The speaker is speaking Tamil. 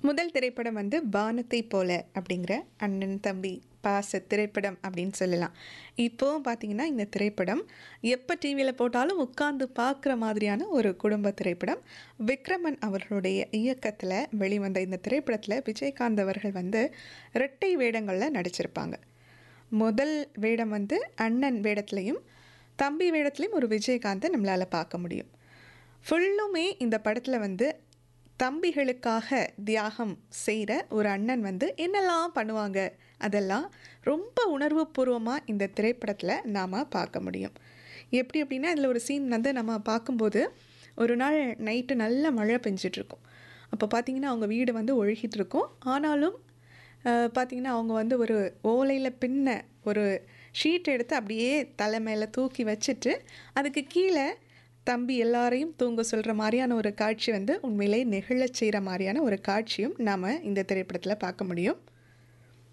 முதல் திரைப்படம் வந்து "வானத்தை போல" அப்படிங்கிற அண்ணன், தம்பி பாச திரைப்படம் அப்படின்னு சொல்லலாம். இப்போவும் பார்த்தீங்கன்னா, இந்த திரைப்படம் எப்ப டிவியில போட்டாலும் உட்கார்ந்து பார்க்குற மாதிரியான ஒரு குடும்ப திரைப்படம். விக்ரமன் அவர்களுடைய இயக்கத்தில வெளிவந்த இந்த திரைப்படத்தில விஜயகாந்த் அவர்கள் வந்து இரட்டை வேடங்கள்ல நடிச்சிருப்பாங்க. முதல் வேடம் வந்து அண்ணன் வேடத்திலயும், தம்பி வேடத்திலயும் ஒரு விஜயகாந்த நம்மளால பார்க்க முடியும். ஃபுல்லுமே இந்த படத்தில வந்து தம்பிகளுக்காக தியாகம் செய்ற ஒரு அண்ணன் வந்து என்னெல்லாம் பண்ணுவாங்க, அதெல்லாம் ரொம்ப உணர்வுபூர்வமா இந்த திரைப்படத்தில நாம பார்க்க முடியும். எப்படி அப்படின்னா, இதில ஒரு சீன் வந்து நம்ம பார்க்கும்போது, ஒரு நாள் நைட்டு நல்ல மழை பெஞ்சிட்டுருக்கும். அப்போ பார்த்தீங்கன்னா, அவங்க வீடு வந்து ஒழுகிட்டுருக்கும். ஆனாலும் அ பார்த்தீங்கன்னா, அவங்க வந்து ஒரு ஓலையில பின்ன ஒரு ஷீட் எடுத்து அப்படியே தலை மேல தூக்கி வச்சுட்டு, அதுக்கு கீழ தம்பி எல்லாரையும் தூங்க சொல்ற மாரியான ஒரு காட்சி வந்து உண்மையிலேயே நெகிழச் செய்ற மாரியான ஒரு காட்சியும் நாம இந்த திரைப்படத்தில பார்க்க முடியும்.